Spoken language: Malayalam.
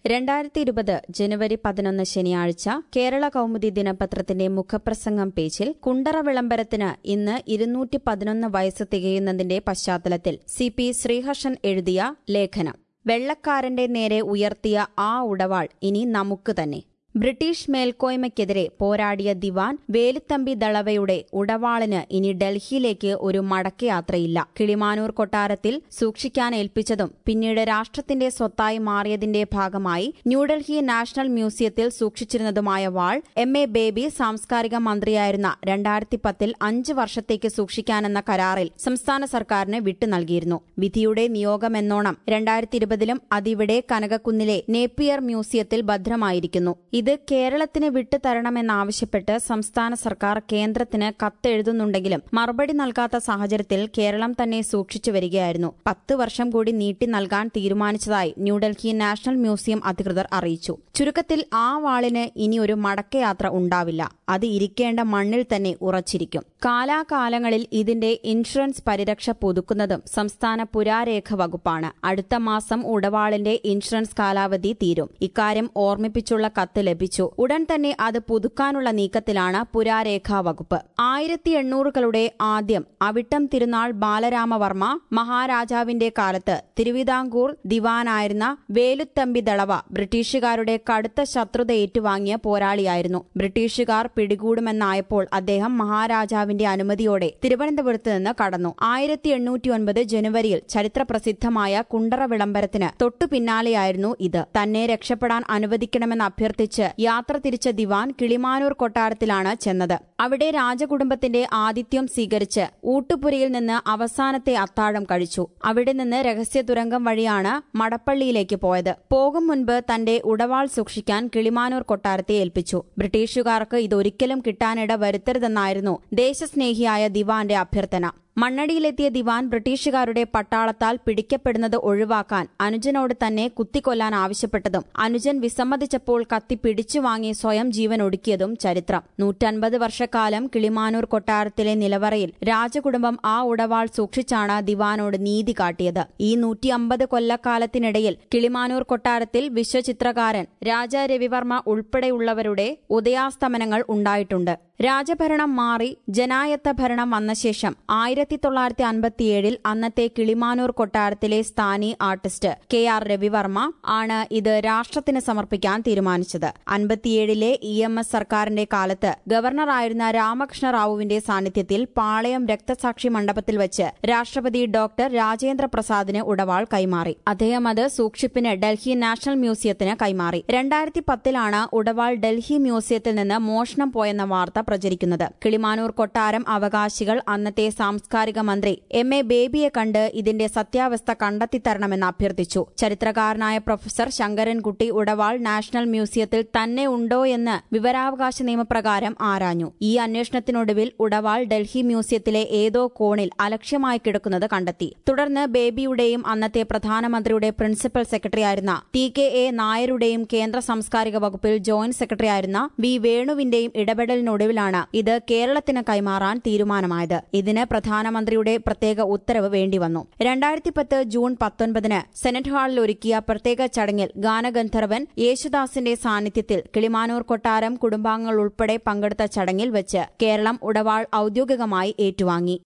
രണ്ടായിരത്തി ഇരുപത് ജനുവരി പതിനൊന്ന് ശനിയാഴ്ച കേരള കൗമുദി ദിനപത്രത്തിന്റെ മുഖപ്രസംഗം പേജിൽ കുണ്ടറ വിളംബരത്തിന് ഇന്ന് ഇരുന്നൂറ്റി പതിനൊന്ന് വയസ്സ് തികയുന്നതിന്റെ പശ്ചാത്തലത്തിൽ സി പി ശ്രീഹർഷൻ എഴുതിയ ലേഖനം വെള്ളക്കാരന്റെ നേരെ ഉയർത്തിയ ആ ഉടവാൾ ഇനി നമുക്ക് തന്നെ ബ്രിട്ടീഷ് മേൽക്കോയ്മയ്ക്കെതിരെ പോരാടിയ ദിവാൻ വേലുത്തമ്പി ദളവയുടെ ഉടവാളിന് ഇനി ഡൽഹിയിലേക്ക് ഒരു മടക്കയാത്രയില്ല കിളിമാനൂർ കൊട്ടാരത്തിൽ സൂക്ഷിക്കാൻ ഏൽപ്പിച്ചതും പിന്നീട് രാഷ്ട്രത്തിന്റെ സ്വത്തായി മാറിയതിന്റെ ഭാഗമായി ന്യൂഡൽഹി നാഷണൽ മ്യൂസിയത്തിൽ സൂക്ഷിച്ചിരുന്നതുമായ വാൾ എം എ ബേബി സാംസ്കാരിക മന്ത്രിയായിരുന്ന രണ്ടായിരത്തി പത്തിൽ അഞ്ച് വർഷത്തേക്ക് സൂക്ഷിക്കാനെന്ന കരാറിൽ സംസ്ഥാന സർക്കാരിന് വിട്ടു നൽകിയിരുന്നു വിധിയുടെ നിയോഗമെന്നോണം രണ്ടായിരത്തി ഇരുപതിലും അതിവിടെ കനകക്കുന്നിലെ നേപ്പിയർ മ്യൂസിയത്തിൽ ഭദ്രമായിരിക്കുന്നു ഇത് കേരളത്തിന് വിട്ടുതരണമെന്നാവശ്യപ്പെട്ട് സംസ്ഥാന സർക്കാർ കേന്ദ്രത്തിന് കത്തെഴുതുന്നുണ്ടെങ്കിലും മറുപടി നൽകാത്ത സാഹചര്യത്തിൽ കേരളം തന്നെ സൂക്ഷിച്ചു വരികയായിരുന്നു പത്ത് വർഷം കൂടി നീട്ടി നൽകാൻ തീരുമാനിച്ചതായി ന്യൂഡൽഹി നാഷണൽ മ്യൂസിയം അധികൃതർ അറിയിച്ചു ചുരുക്കത്തിൽ ആ വാളിന് ഇനി ഒരു മടക്കയാത്ര ഉണ്ടാവില്ല അത് ഇരിക്കേണ്ട മണ്ണിൽ തന്നെ ഉറച്ചിരിക്കും കാലാകാലങ്ങളിൽ ഇതിന്റെ ഇൻഷുറൻസ് പരിരക്ഷ പുതുക്കുന്നതും സംസ്ഥാന പുരാരേഖ വകുപ്പാണ് അടുത്ത മാസം ഉടവാളിന്റെ ഇൻഷുറൻസ് കാലാവധി തീരും ഇക്കാര്യം ഓർമ്മിപ്പിച്ചുള്ള കത്ത് ലഭിച്ചു ഉടൻ തന്നെ അത് പുതുക്കാനുള്ള നീക്കത്തിലാണ് പുരാരേഖാ വകുപ്പ് ആയിരത്തി എണ്ണൂറുകളുടെ ആദ്യം അവിട്ടം തിരുനാൾ ബാലരാമവർമ്മ മഹാരാജാവിന്റെ കാലത്ത് തിരുവിതാംകൂർ ദിവാനായിരുന്ന വേലുത്തമ്പി ദളവ ബ്രിട്ടീഷുകാരുടെ കടുത്ത ശത്രുത ഏറ്റുവാങ്ങിയ പോരാളിയായിരുന്നു ബ്രിട്ടീഷുകാർ പിടികൂടുമെന്നായപ്പോൾ അദ്ദേഹം മഹാരാജാവിന്റെ അനുമതിയോടെ തിരുവനന്തപുരത്ത് നിന്ന് കടന്നു ആയിരത്തി എണ്ണൂറ്റി ഒൻപത് ജനുവരിയിൽ ചരിത്രപ്രസിദ്ധമായ കുണ്ടറ വിളംബരത്തിന് തൊട്ടു പിന്നാലെയായിരുന്നു ഇത് തന്നെ രക്ഷപ്പെടാൻ അനുവദിക്കണമെന്ന് അഭ്യർത്ഥിച്ച് യാത്ര തിരിച്ച ദിവാൻ കിളിമാനൂർ കൊട്ടാരത്തിലാണ് ചെന്നത് അവിടെ രാജകുടുംബത്തിന്റെ ആതിഥ്യം സ്വീകരിച്ച് ഊട്ടുപുരയിൽ നിന്ന് അവസാനത്തെ അത്താഴം കഴിച്ചു അവിടെ നിന്ന് രഹസ്യ തുരങ്കം വഴിയാണ് മടപ്പള്ളിയിലേക്ക് പോയത് പോകും മുൻപ് തന്റെ ഉടവാൾ സൂക്ഷിക്കാൻ കിളിമാനൂർ കൊട്ടാരത്തെ ഏൽപ്പിച്ചു ബ്രിട്ടീഷുകാർക്ക് ഇതൊരിക്കലും കിട്ടാനിട വരുത്തരുതെന്നായിരുന്നു ദേശസ്നേഹിയായ ദിവാന്റെ അഭ്യർത്ഥന മണ്ണടിയിലെത്തിയ ദിവാൻ ബ്രിട്ടീഷുകാരുടെ പട്ടാളത്താൽ പിടിക്കപ്പെടുന്നത് ഒഴിവാക്കാൻ അനുജനോട് തന്നെ കുത്തിക്കൊല്ലാൻ ആവശ്യപ്പെട്ടതും അനുജൻ വിസമ്മതിച്ചപ്പോൾ കത്തി പിടിച്ചു വാങ്ങി സ്വയം ജീവൻ ഒടുക്കിയതും ചരിത്രം നൂറ്റൻപത് വർഷക്കാലം കിളിമാനൂർ കൊട്ടാരത്തിലെ നിലവറയിൽ രാജകുടുംബം ആ ഉടവാൾ സൂക്ഷിച്ചാണ് ദിവാനോട് നീതി കാട്ടിയത് ഈ നൂറ്റി അമ്പത് കൊല്ലക്കാലത്തിനിടയിൽ കിളിമാനൂർ കൊട്ടാരത്തിൽ വിശ്വചിത്രകാരൻ രാജ രവിവർമ്മ ഉൾപ്പെടെയുള്ളവരുടെ ഉദയാസ്തമനങ്ങൾ ഉണ്ടായിട്ടുണ്ട് രാജഭരണം മാറി ജനായത്ത ഭരണം വന്ന ശേഷം ആയിരത്തി തൊള്ളായിരത്തി അൻപത്തിയേഴിൽ അന്നത്തെ കിളിമാനൂർ കൊട്ടാരത്തിലെ സ്ഥാനി ആർട്ടിസ്റ്റ് കെ ആർ രവിവർമ്മ ആണ് ഇത് രാഷ്ട്രത്തിന് സമർപ്പിക്കാൻ തീരുമാനിച്ചത് അൻപത്തിയേഴിലെ ഇ എം എസ് സർക്കാരിന്റെ കാലത്ത് ഗവർണറായിരുന്ന രാമകൃഷ്ണ റാവുവിന്റെ സാന്നിധ്യത്തിൽ പാളയം രക്തസാക്ഷി മണ്ഡപത്തിൽ വെച്ച് രാഷ്ട്രപതി ഡോക്ടർ രാജേന്ദ്ര പ്രസാദിന് ഉടവാൾ കൈമാറി അദ്ദേഹം അത് സൂക്ഷിപ്പിന് ഡൽഹി നാഷണൽ മ്യൂസിയത്തിന് കൈമാറി രണ്ടായിരത്തി പത്തിലാണ് ഉടവാൾ ഡൽഹി മ്യൂസിയത്തിൽ നിന്ന് മോഷണം പോയെന്ന വാർത്ത പ്രചരിക്കുന്നത് കിളിമാനൂർ കൊട്ടാരം അവകാശികൾ അന്നത്തെ സാംസ്കാരിക മന്ത്രി എം എ ബേബിയെ കണ്ട് ഇതിന്റെ സത്യാവസ്ഥ കണ്ടെത്തിത്തരണമെന്ന് അഭ്യർത്ഥിച്ചു ചരിത്രകാരനായ പ്രൊഫസർ ശങ്കരൻകുട്ടി ഉടവാൾ നാഷണൽ മ്യൂസിയത്തിൽ തന്നെ ഉണ്ടോ എന്ന് വിവരാവകാശ നിയമപ്രകാരം ആരാഞ്ഞു ഈ അന്വേഷണത്തിനൊടുവിൽ ഉടവാൾ ഡൽഹി മ്യൂസിയത്തിലെ ഏതോ കോണിൽ അലക്ഷ്യമായി കിടക്കുന്നത് കണ്ടെത്തി തുടർന്ന് ബേബിയുടെയും അന്നത്തെ പ്രധാനമന്ത്രിയുടെ പ്രിൻസിപ്പൽ സെക്രട്ടറിയായിരുന്ന ടി കെ എ നായരുടെയും കേന്ദ്ര സാംസ്കാരിക വകുപ്പിൽ ജോയിന്റ് സെക്രട്ടറിയായിരുന്ന വി വേണുവിന്റെയും ഇടപെടലിനൊടുവിലാണ് ഇത് കേരളത്തിന് കൈമാറാൻ തീരുമാനമായത് ഇതിന് പ്രധാനമന്ത്രിയുടെ പ്രത്യേക ഉത്തരവ് വേണ്ടിവന്നു രണ്ടായിരത്തി പത്ത് ജൂൺ പത്തൊൻപതിന് സെനറ്റ് ഹാളിൽ ഒരുക്കിയ പ്രത്യേക ചടങ്ങിൽ ഗാനഗന്ധർവൻ യേശുദാസിന്റെ സാന്നിധ്യത്തിൽ കിളിമാനൂർ കൊട്ടാരം കുടുംബാംഗങ്ങൾ ഉൾപ്പെടെ പങ്കെടുത്ത ചടങ്ങിൽ വെച്ച് കേരളം ഉടവാൾ ഔദ്യോഗികമായി ഏറ്റുവാങ്ങി